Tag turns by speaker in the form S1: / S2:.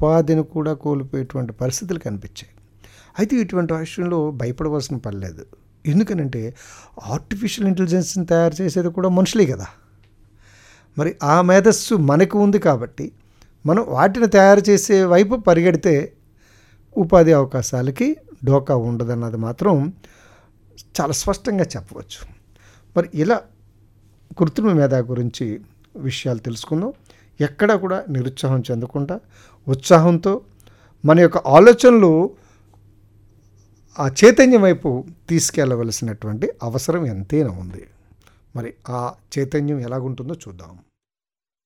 S1: ఉపాధిని కూడా కోల్పోయేటువంటి పరిస్థితులు కనిపించాయి అయితే ఇటువంటి విషయంలో భయపడవలసిన పని లేదు ఎందుకనంటే ఆర్టిఫిషియల్ ఇంటెలిజెన్స్ని తయారు చేసేది కూడా మనుషులే కదా మరి ఆ మేధస్సు మనకు ఉంది కాబట్టి మనం వాటిని తయారు చేసే వైపు పరిగెడితే ఉపాధి అవకాశాలకి డోకా ఉండదన్నది మాత్రం చాలా స్పష్టంగా చెప్పవచ్చు మరి ఇలా కృత్రిమ మేధ గురించి విషయాలు తెలుసుకుందాం ఎక్కడా కూడా నిరుత్సాహం చెందకుండా ఉత్సాహంతో మన యొక్క ఆలోచనలు ఆ చైతన్యం వైపు తీసుకెళ్ళవలసినటువంటి అవసరం ఎంతైనా ఉంది మరి ఆ చైతన్యం ఎలాగుంటుందో చూద్దాం